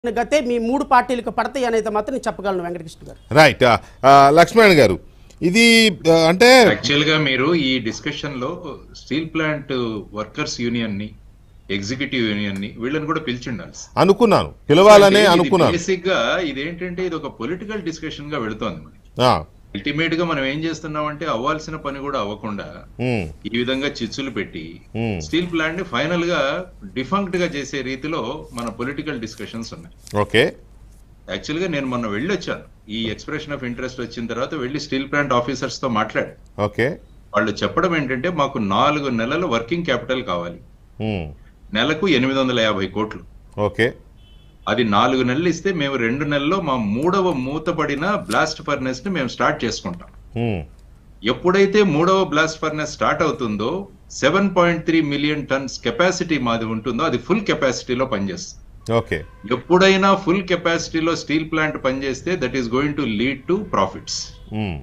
గతే మీ మూడు పార్టీలకు పడతాయి అనేది మాత్రం నేను చెప్పగలను వెంకటకృష్ణ గారు రైట్ లక్ష్మణ్ గారు ఇది ఆ, అంటే యాక్చువల్ గా మీరు ఈ డిస్కషన్ లో స్టీల్ ప్లాంట్ వర్కర్స్ యూనియన్ ని ఎగ్జిక్యూటివ్ యూనియన్ ని వీళ్ళని కూడా పిలిచిండాలి అనుకున్నాను పిలవాలనే అనుకున్నాను బేసిక్ గా ఇదేంటంటే ఇది ఒక పొలిటికల్ డిస్కషన్ గా వెళుతోంది మనకి ఆ, అల్టిమేట్ గా మనం ఏం చేస్తున్నామంటే అవ్వాల్సిన పని కూడా అవ్వకుండా ఉమ్, ఈ విధంగా చిచ్చులు పెట్టి ఉమ్, స్టీల్ ప్లాంట్ ని ఫైనల్ గా డిఫంక్ట్ గా చేసే రీతిలో మన పొలిటికల్ డిస్కషన్స్ ఉన్నాయి ఓకే యాక్చువల్ గా నేను మొన్న వెళ్ళొచ్చాను ఈ ఎక్స్ప్రెషన్ ఆఫ్ ఇంట్రెస్ట్ వచ్చిన తర్వాత వెళ్ళి స్టీల్ ప్లాంట్ ఆఫీసర్స్ తో మాట్లాడాను ఓకే వాళ్ళు చెప్పడం ఏంటంటే మాకు నాలుగు నెలల వర్కింగ్ క్యాపిటల్ కావాలి ఉమ్, నెలకు ఎనిమిది వందల యాభై కోట్లు ఓకే అది నాలుగు నెలలు ఇస్తే మేము రెండు నెలల్లో మా మూడవ మూతపడిన బ్లాస్ట్ ఫర్నెస్ ని మేము స్టార్ట్ చేసుకుంటాం ఉమ్, ఎప్పుడైతే మూడవ బ్లాస్ట్ ఫర్నెస్ స్టార్ట్ అవుతుందో seven point three million tons capacity మాది ఉంటుందో అది ఫుల్ కెపాసిటీలో పనిచేస్తుంది ఓకే ఎప్పుడైనా ఫుల్ కెపాసిటీలో స్టీల్ ప్లాంట్ పనిచేస్తే that is going to lead to profits um,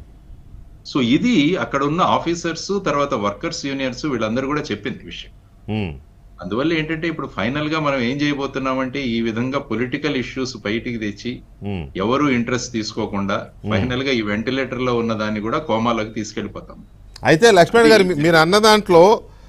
so ఇది అక్కడ ఉన్న ఆఫీసర్స్ తర్వాత వర్కర్స్ యూనియన్స్ వీళ్ళందరూ కూడా చెప్పింది ఈ విషయం ఉమ్, అందువల్ల ఏంటంటే ఇప్పుడు ఫైనల్ గా మనం ఏం చేయబోతున్నామంటే ఈ విధంగా పొలిటికల్ ఇష్యూస్ బయటికి తెచ్చి ఉమ్. ఎవరు ఇంట్రెస్ట్ తీసుకోకుండా ఫైనల్ గా ఈ వెంటిలేటర్ లో ఉన్న దాన్ని కూడా కోమాలోకి తీసుకెళ్లిపోతాం అయితే లక్ష్మణ్ గారు మీ- మీరు అన్న దాంట్లో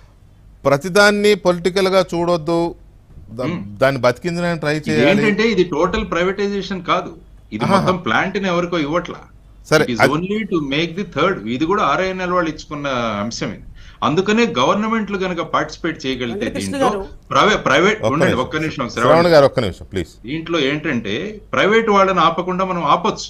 ప్రతిదాన్ని పొలిటికల్ గా చూడొద్దు దా- దాన్ని బతికించడానికి ట్రై ఇది చేయాలి ఏంటంటే ఇది టోటల్ ప్రైవేటైజేషన్ కాదు ఇది మొత్తం ప్లాంట్ ని ఎవరికో ఇవ్వట్లా సరే, అది- only to make the third ఇది కూడా ఆర్ఐఎన్ఎల్ వాళ్ళు ఇచ్చుకున్న అంశం ఇది అందుకనే గవర్నమెంట్లు గనక పార్టిసిపేట్ చేయగలిగితే వెంకటకృష్ణ దీంట్లో గారు. ప్రైవేట్ ప్రైవేట్ ఒక్క ఉండండి నిమిషం. ఒక్క నిమిషం శ్రవణ్ శ్రవణ్ గారు ఒక్క నిమిషం ప్లీజ్ దీంట్లో ఏంటంటే ప్రైవేట్ వాళ్ళని ఆపకుండా మనం ఆపొచ్చు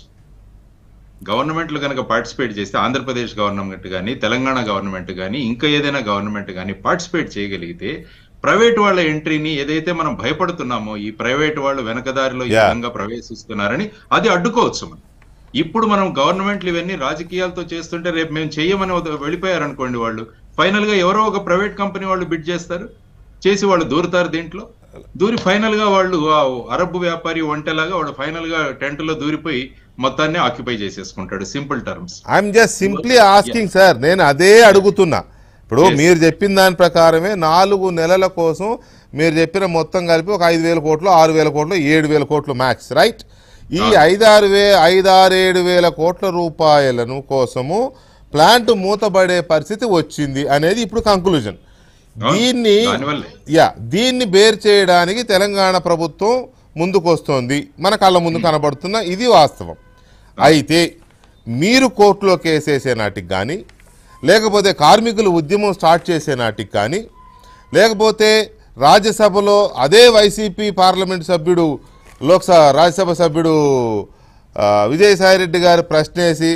గవర్నమెంట్లు కనుక పార్టిసిపేట్ చేస్తే ఆంధ్రప్రదేశ్ గవర్నమెంట్ కానీ తెలంగాణ గవర్నమెంట్ కానీ ఇంకా ఏదైనా గవర్నమెంట్ కానీ పార్టిసిపేట్ చేయగలిగితే ప్రైవేట్ వాళ్ళ ఎంట్రీని ఏదైతే మనం భయపడుతున్నామో ఈ ప్రైవేట్ వాళ్ళు వెనకదారిలో ఈ Yeah. విధంగా ప్రవేశిస్తున్నారని అది అడ్డుకోవచ్చు మనం ఇప్పుడు మనం గవర్నమెంట్లు ఇవన్నీ రాజకీయాలతో చేస్తుంటే రేపు మేము చెయ్యమని వద- వెళ్ళిపోయారనుకోండి వాళ్ళు ఫైనల్ గా ఎవరో ఒక ప్రైవేట్ కంపెనీ వాళ్ళు బిడ్ చేస్తారు చేసి వాళ్ళు దూరుతారు దీంట్లో దూరి ఫైనల్ గా వాళ్ళు ఆ అరబ్ వ్యాపారి ఒంటెలాగా వాడు ఫైనల్ గా టెంట్ లో దూరిపోయి మొత్తాన్ని ఆక్యుపై చేసేసుకుంటాడు simple terms I'm just simply asking sir నేను అదే అడుగుతున్నా ఇప్పుడు Yes. మీరు చెప్పిన దాని ప్రకారమే నాలుగు నెలల కోసం మీరు చెప్పిన మొత్తం కలిపి ఒక ఐదు వేల కోట్లు ఆరు వేల కోట్లు ఏడు వేల కోట్లు మ్యాక్స్ రైట్ ఈ ఐదారు వే ఐదారు ఏడు వేల కోట్ల రూపాయలను కోసము ప్లాంట్ మూతబడే పరిస్థితి వచ్చింది అనేది ఇప్పుడు కంక్లూజన్ అవును. దీన్ని దానివల్లే. యా దీన్ని బేర్ చేయడానికి తెలంగాణ ప్రభుత్వం ముందుకొస్తోంది మన కళ్ళ ముందు కనబడుతున్న ఇది వాస్తవం అయితే మీరు కోర్టులో కేసేసే నాటికి కానీ లేకపోతే కార్మికులు ఉద్యమం స్టార్ట్ చేసే నాటికి కానీ లేకపోతే రాజ్యసభలో అదే వైసీపీ పార్లమెంట్ సభ్యుడు లోక్సభ రాజ్యసభ సభ్యుడు ఆ, విజయసాయిరెడ్డి గారు ప్రశ్నేసి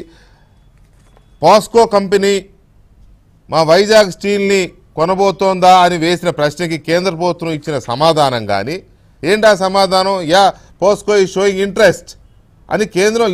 పాస్కో కంపెనీ మా వైజాగ్ స్టీల్ని కొనబోతోందా అని వేసిన ప్రశ్నకి కేంద్ర ప్రభుత్వం ఇచ్చిన సమాధానం కానీ ఏంటి ఆ సమాధానం యా పోస్కో ఈ షోయింగ్ ఇంట్రెస్ట్ అని కేంద్రం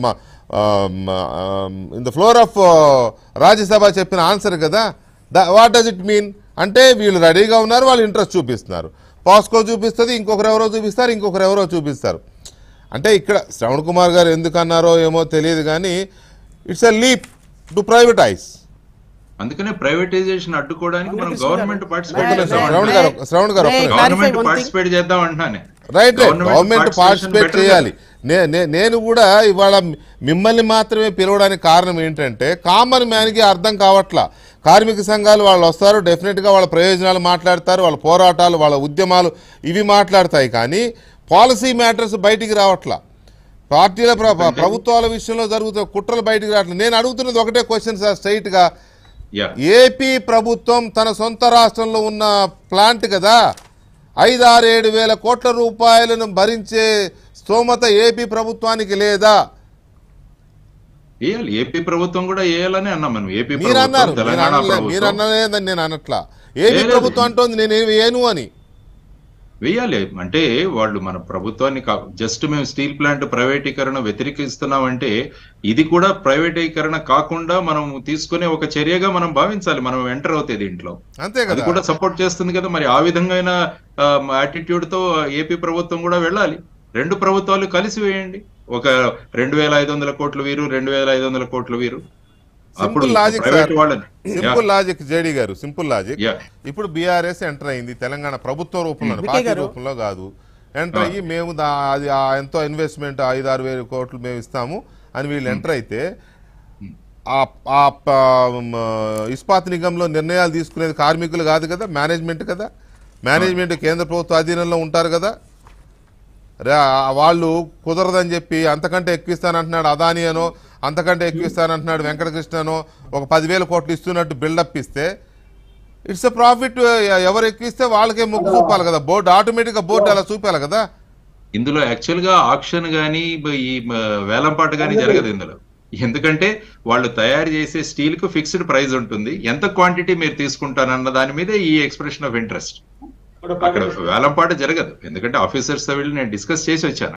in the floor of Rajya Sabha చెప్పిన ఆన్సర్ కదా the what does it mean అంటే వీళ్ళు రెడీగా ఉన్నారు వాళ్ళు ఇంట్రెస్ట్ చూపిస్తున్నారు పాస్కో చూపిస్తుంది ఇంకొకరు ఎవరో చూపిస్తారు ఇంకొకరు ఎవరో చూపిస్తారు అంటే ఇక్కడ శ్రవణ్ కుమార్ గారు ఎందుకు అన్నారో ఏమో తెలియదు కానీ it's a leap to privatize అందుకనే ప్రైవేటైజేషన్ అడ్డుకోవడానికి మనం Venkateswara government garu, participate may- చేద్దాం శ్రవణ్ may- గారు శ్రవణ్ గారు ఒక్క may- నిమిషం. clarify government one thing. Participate చేద్దాం అంటున్నానే right Government government participation participate better చేయాలి నే- నే- నేను కూడా ఇవాళ మిమ్మల్ని మాత్రమే పిలవడానికి కారణం ఏంటంటే కామన్ మ్యాన్కి అర్థం కావట్లా కార్మిక సంఘాలు వాళ్ళు వస్తారు డెఫినెట్గా వాళ్ళ ప్రయోజనాలు మాట్లాడతారు వాళ్ళ పోరాటాలు వాళ్ళ ఉద్యమాలు ఇవి మాట్లాడతాయి కానీ పాలసీ మ్యాటర్స్ బయటికి రావట్లా పార్టీల ప్ర- ప్రభుత్వాల విషయంలో జరుగుతున్న కుట్రలు బయటికి రావట్లేదు నేను అడుగుతున్నది ఒకటే క్వశ్చన్ సార్ స్ట్రైట్గా యా ఏపీ ప్రభుత్వం తన సొంత రాష్ట్రంలో ఉన్న ప్లాంట్ కదా ఐదు ఆరు ఏడు వేల కోట్ల రూపాయలను భరించే స్తోమత ఏపీ ప్రభుత్వానికి లేదా వేయాలి ఏపీ ప్రభుత్వం కూడా వేయాలని అన్నాం మనం ఏపీ మీరు అన్నారు ప్రభుత్వం మీరు తెలంగాణ అనలే- మీరు ప్రభుత్వం అనలేదని నేను అనట్లా ఏపీ లేదు. ప్రభుత్వం అంటోంది నేను ఏను అని వేయాలి అంటే వాళ్ళు మన ప్రభుత్వాన్ని జస్ట్ మేము స్టీల్ ప్లాంట్ ప్రైవేటీకరణ వ్యతిరేకిస్తున్నామంటే ఇది కూడా ప్రైవేటీకరణ కాకుండా మనం తీసుకునే ఒక చర్యగా మనం భావించాలి మనం ఎంటర్ అవుతే దీంట్లో అంతే అది కదా కూడా సపోర్ట్ చేస్తుంది కదా మరి ఆ విధంగా యాటిట్యూడ్ తో ఏపీ ప్రభుత్వం కూడా వెళ్ళాలి రెండు ప్రభుత్వాలు కలిసి వేయండి ఒక రెండు వేల ఐదు వందల కోట్లు వీరు రెండు వేల ఐదు వందల కోట్లు వీరు అప్పుడు సింపుల్ లాజిక్ ప్రైవేట్ సార్ వాళ్ళని సింపుల్ లాజిక్ జేడి గారు సింపుల్ లాజిక్ Yeah. ఇప్పుడు బీఆర్ఎస్ ఎంటర్ అయింది తెలంగాణ ప్రభుత్వ రూపంలో వికే పార్టీ గారు. రూపంలో కాదు ఎంటర్ అయ్యి మేము దా- అది ఆ ఎంతో ఇన్వెస్ట్మెంట్ ఐదు ఆరు వేల కోట్లు మేము ఇస్తాము అని వీళ్ళు ఎంటర్ అయితే ఆ ఆ ప- మ, ఇస్పాత్ నిగంలో నిర్ణయాలు తీసుకునేది కార్మికులు కాదు కదా మేనేజ్మెంట్ కదా మేనేజ్మెంట్ కేంద్ర ప్రభుత్వ అధీనంలో ఉంటారు కదా రా- వాళ్ళు కుదరదని చెప్పి అంతకంటే ఎక్కువ ఇస్తానంటున్నాడు అదాని అనో అంతకంటే ఎక్కువ ఇస్తానంటున్నాడు వెంకటకృష్ణనో ఒక పదివేల కోట్లు ఇస్తున్నట్టు బిల్డప్ ఇస్తే ఇట్స్ ఎ ప్రాఫిట్ ఎవరు ఎక్కువ ఇస్తే వాళ్ళకే మొగ్గు చూపాలి కదా బోర్డు ఆటోమేటిక్గా బోర్డు అలా చూపాలి కదా ఇందులో యాక్చువల్ గా ఆక్షన్ గానీ బ- ఈ మ, వేలంపాట గానీ జరగదు ఇందులో ఎందుకంటే వాళ్ళు తయారు చేసే స్టీల్ కు ఫిక్స్డ్ ప్రైస్ ఉంటుంది ఎంత క్వాంటిటీ మీరు తీసుకుంటారన్న దాని మీద ఈ ఎక్స్ప్రెషన్ ఆఫ్ ఇంట్రెస్ట్ అక్కడ వేలంపాట జరగదు ఎందుకంటే ఆఫీసర్స్ తో వెళ్ళి నేను డిస్కస్ చేసి వచ్చాను